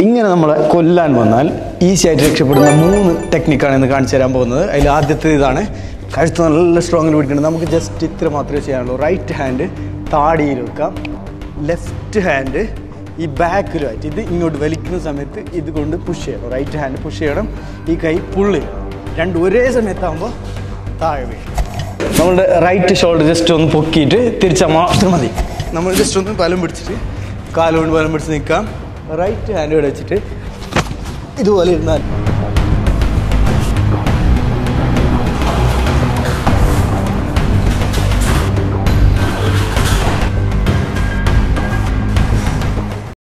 ഇങ്ങനെ നമ്മളെ കൊല്ലാൻ വന്നാൽ ഈസി ആയിട്ട് രക്ഷപ്പെടുന്ന മൂന്ന് ടെക്നിക്കാണ് ഇന്ന് കാണിച്ചു തരാൻ പോകുന്നത് അതിൽ ആദ്യത്തെ ഇതാണ് കഴുത്ത് നല്ല സ്ട്രോങ്ങിൽ പിടിക്കണം നമുക്ക് ജസ്റ്റ് ഇത്ര മാത്രമേ ചെയ്യാനുള്ളൂ റൈറ്റ് ഹാൻഡ് താടിയിൽ വെക്കാം ലെഫ്റ്റ് ഹാൻഡ് ഈ ബാക്കിലുമായിട്ട് ഇത് ഇങ്ങോട്ട് വലിക്കുന്ന സമയത്ത് ഇത് കൊണ്ട് പുഷ് ചെയ്യണം റൈറ്റ് ഹാൻഡ് പുഷ് ചെയ്യണം ഈ കൈ പുള്ള് ചെയ്യണം രണ്ടും ഒരേ സമയത്താകുമ്പോൾ താഴെ വീഴും നമ്മളുടെ റൈറ്റ് ഷോൾഡർ ജസ്റ്റ് ഒന്ന് പൊക്കിയിട്ട് തിരിച്ചാൽ മാത്രം മതി നമ്മൾ ജസ്റ്റ് ഒന്ന് ബലം പിടിച്ചിട്ട് കാലുകൊണ്ട് ബലം പിടിച്ച് നിൽക്കാം റൈറ്റ് ഹാൻഡ് ഇവിടെ വെച്ചിട്ട് ഇതുപോലെ ഇരുന്നാൽ